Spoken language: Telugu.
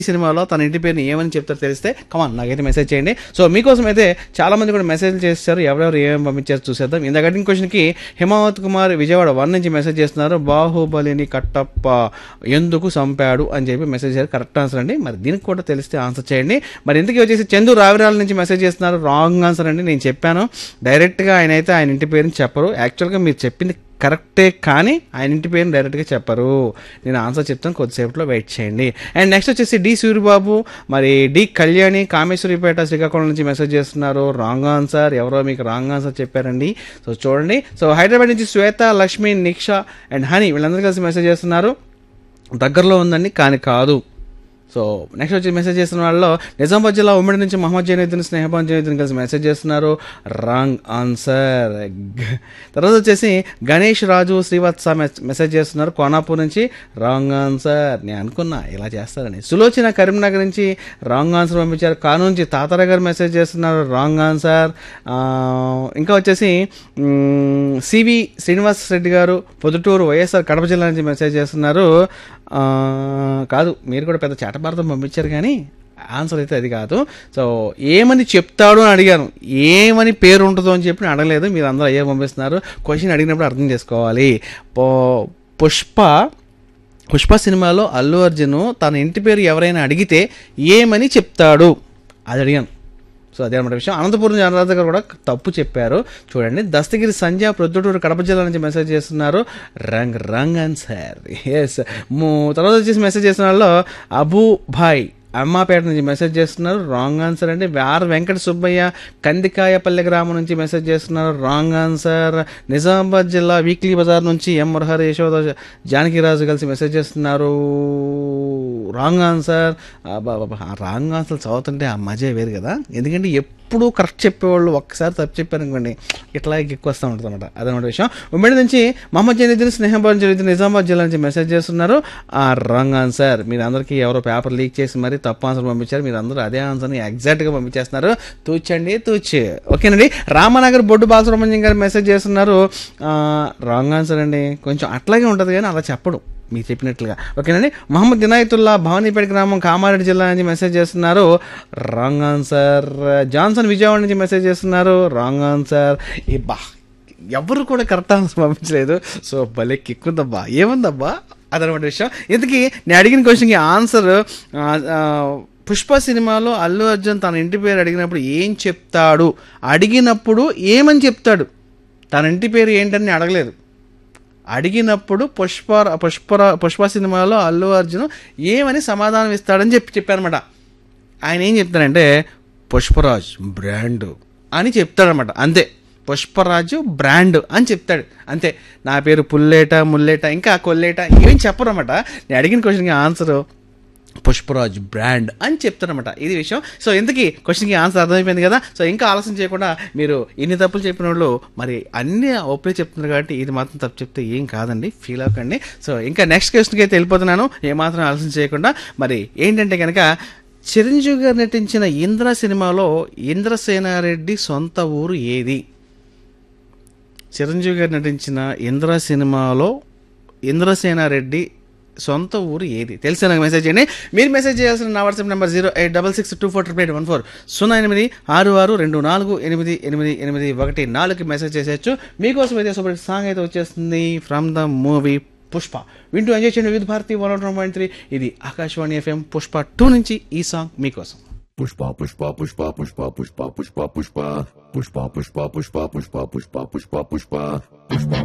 ఈ సినిమాలో తన ఇంటి పేరుని ఏమని చెప్తారో తెలిస్తే కమాన్ నాకైతే మెసేజ్ చేయండి సో మీకోసం అయితే చాలా మంది కూడా మెసేజ్ చేస్తారు ఎవరెవరు ఏమేమి పంపించారు చూసేద్దాం ఇందాక అడిగిన క్వశ్చన్కి హిమావత్ కుమార్ విజయవాడ వన్ నుంచి మెసేజ్ చేస్తున్నారు బాహుబలిని కట్టప్ప ఎందుకు చంపాడు అని చెప్పి మెసేజ్ చేశారు కరెక్ట్ ఆన్సర్ అండి మరి దీనికి కూడా తెలిస్తే ఆన్సర్ చేయండి మరి ఇంతకీ వచ్చేసి చందు రావిరాల నుంచి మెసేజ్ చేస్తున్నారు రాంగ్ ఆన్సర్ అండి నేను చెప్పాను డైరెక్ట్గా ఆయన అయితే ఆయన ఇంటి పేరుని చెప్పరు యాక్చువల్గా మీరు చెప్పింది కరెక్టే కానీ ఆయన ఇంటి పేరుని డైరెక్ట్గా చెప్పరు నేను ఆన్సర్ చెప్తాను కొద్దిసేపట్లో వెయిట్ చేయండి అండ్ నెక్స్ట్ వచ్చేసి డి సూర్యబాబు మరి డి కళ్యాణి కామేశ్వరిపేట శ్రీకాకుళం నుంచి మెసేజ్ చేస్తున్నారు రాంగ్ ఆన్సర్ ఎవరో మీకు రాంగ్ ఆన్సర్ చెప్పారండి సో చూడండి సో హైదరాబాద్ నుంచి శ్వేత లక్ష్మి నిక్ష అండ్ హనీ వీళ్ళందరూ కలిసి మెసేజ్ చేస్తున్నారు దగ్గరలో ఉందండి కానీ కాదు సో నెక్స్ట్ వచ్చి మెసేజ్ చేస్తున్న వాళ్ళలో నిజామాబాద్ జిల్లా ఉమ్మడి నుంచి మహమ్మద్ జైనుద్దీన్ స్నేహబాన్ జైనుద్దీన్ కలిసి మెసేజ్ చేస్తున్నారు రాంగ్ ఆన్సర్ తర్వాత వచ్చేసి గణేష్ రాజు శ్రీవత్స మెస్- మెసేజ్ చేస్తున్నారు కోనాపూర్ నుంచి రాంగ్ ఆన్సర్ నేను అనుకున్నా ఇలా చేస్తారని సులోచన కరీంనగర్ నుంచి రాంగ్ ఆన్సర్ పంపించారు కాను నుంచి తాతారా గారు మెసేజ్ చేస్తున్నారు రాంగ్ ఆన్సర్ ఆ, ఇంకా వచ్చేసి మ్, సివి శ్రీనివాస్ రెడ్డి గారు పొద్దుటూరు వైఎస్ఆర్ కడప జిల్లా నుంచి మెసేజ్ చేస్తున్నారు ఆ, కాదు మీరు కూడా పెద్ద చేటభారతం పంపించారు కానీ ఆన్సర్ అయితే అది కాదు సో ఏమని చెప్తాడు అని అడిగాను ఏమని పేరు ఉంటుందో అని చెప్పి నేను అడగలేదు మీరు అందరూ అయ్యే పంపిస్తున్నారు క్వశ్చన్ అడిగినప్పుడు అర్థం చేసుకోవాలి పో పుష్ప పుష్ప సినిమాలో అల్లు అర్జున్ తన ఇంటి పేరు ఎవరైనా అడిగితే ఏమని చెప్తాడు అది అడిగాను సో అదే అనమాట విషయం అనంతపురం జనరాజు గారు కూడా తప్పు చెప్పారు చూడండి దస్తగిరి సంధ్య ప్రొద్దుటూరు కడప జిల్లా నుంచి మెసేజ్ చేస్తున్నారు రంగ్ రంగ్ ఆన్సర్ ఎస్ తర్వాత వచ్చేసి మెసేజ్ చేసిన వాళ్ళు అబూ భాయ్ అమ్మాపేట నుంచి మెసేజ్ చేస్తున్నారు రాంగ్ ఆన్సర్ అండి వార వెంకట సుబ్బయ్య కందికాయపల్లె గ్రామం నుంచి మెసేజ్ చేస్తున్నారు రాంగ్ ఆన్సర్ నిజామాబాద్ జిల్లా వీక్లీ బజార్ నుంచి ఎం మురహరి యశోద జానకిరాజు కలిసి మెసేజ్ చేస్తున్నారు రాంగ్ ఆన్సర్ రాంగ్ ఆన్సర్ చదువుతుంటే ఆ మజే వేరు కదా ఎందుకంటే ఎప్పుడు కరెక్ట్ చెప్పేవాళ్ళు ఒక్కసారి తప్పు చెప్పారు అనుకోండి ఇట్లా ఎక్కువ వస్తూ ఉంటుంది అనమాట అదనమాట విషయం ఉమ్మడి నుంచి మహమ్మద్ జనీద్దీన్ స్నేహబాన్ జనీద్దీన్ నిజామాబాద్ జిల్లా నుంచి మెసేజ్ చేస్తున్నారు ఆ రాంగ్ ఆన్సర్ మీరు అందరికీ ఎవరో పేపర్ లీక్ చేసి మరి తప్పు ఆన్సర్ పంపించారు మీరు అందరూ అదే ఆన్సర్ని ఎగ్జాక్ట్గా పంపించేస్తున్నారు తూచండి తూచి ఓకేనండి రామనగర్ బొడ్డు బాలసుబ్రహ్మణ్యం గారు మెసేజ్ చేస్తున్నారు రాంగ్ ఆన్సర్ అండి కొంచెం అట్లాగే ఉంటుంది కానీ అలా చెప్పడు మీకు చెప్పినట్లుగా ఓకేనండి మహమ్మద్ వినాయతుల్లా భవానీపేట గ్రామం కామారెడ్డి జిల్లా నుంచి మెసేజ్ చేస్తున్నారు రాంగ్ ఆన్సర్ జాన్సన్ విజయవాడ నుంచి మెసేజ్ చేస్తున్నారు రాంగ్ ఆన్సర్ ఈ బా ఎవరు కూడా కరెక్ట్ ఆన్సర్ పంపించలేదు సో భలే కిక్కుందబ్బా ఏముందబ్బా అదనమాట విషయం ఇంతకీ నేను అడిగిన క్వశ్చన్కి ఆన్సర్ పుష్ప సినిమాలో అల్లు అర్జున్ తన ఇంటి పేరు అడిగినప్పుడు ఏం చెప్తాడు అడిగినప్పుడు ఏమని చెప్తాడు తన ఇంటి పేరు ఏంటని నేను అడగలేదు అడిగినప్పుడు పుష్ప పుష్ప పుష్ప సినిమాలో అల్లు అర్జున్ ఏమని సమాధానం ఇస్తాడని చెప్పి చెప్పానమాట ఆయన ఏం చెప్తాడంటే పుష్పరాజ్ బ్రాండ్ అని చెప్తాడనమాట అంతే పుష్పరాజు బ్రాండ్ అని చెప్తాడు అంతే నా పేరు పుల్లేట ముల్లేట ఇంకా కొల్లేట ఏం చెప్పరన్నమాట నేను అడిగిన క్వశ్చన్కి ఆన్సర్ పుష్పరాజ్ బ్రాండ్ అని చెప్తారనమాట ఇది విషయం సో ఇంతకీ క్వశ్చన్కి ఆన్సర్ అర్థమైపోయింది కదా సో ఇంకా ఆలస్యం చేయకుండా మీరు ఇన్ని తప్పులు చెప్పిన వాళ్ళు మరి అన్ని ఒప్పే చెప్తున్నారు కాబట్టి ఇది మాత్రం తప్పు చెప్తే ఏం కాదండి ఫీల్ అవ్వకండి సో ఇంకా నెక్స్ట్ క్వశ్చన్కి అయితే వెళ్ళిపోతున్నాను ఏమాత్రం ఆలస్యం చేయకుండా మరి ఏంటంటే కనుక చిరంజీవి గారు నటించిన ఇంద్ర సినిమాలో ఇంద్రసేనారెడ్డి సొంత ఊరు ఏది చిరంజీవి గారు నటించిన ఇంద్ర సినిమాలో ఇంద్రసేనారెడ్డి సొంత ఊరు ఏది తెలిసే నాకు మెసేజ్ చేయండి మీరు మెసేజ్ చేయాల్సిన నా WhatsApp number zero eight double six two four triple eight one four సున్నా ఎనిమిది ఆరు ఆరు రెండు నాలుగు ఎనిమిది ఎనిమిది ఎనిమిది ఒకటి నాలుగుకి మెసేజ్ చేసేయచ్చు మీకోసం అయితే సూపర్ సాంగ్ అయితే వచ్చేస్తుంది ఫ్రమ్ ద మూవీ పుష్ప వింటూ ఎంజాయ్ చేయండి with Bharathi one one point three ఇది ఆకాశవాణి ఎఫ్ఎం పుష్ప టూ నుంచి ఈ సాంగ్ మీకోసం Pushpa, pushpa, pushpa, pushpa, pushpa, pushpa, pushpa, pushpa, pushpa, pushpa, pushpa, pushpa, pushpa, pushpa, pushpa, pushpa.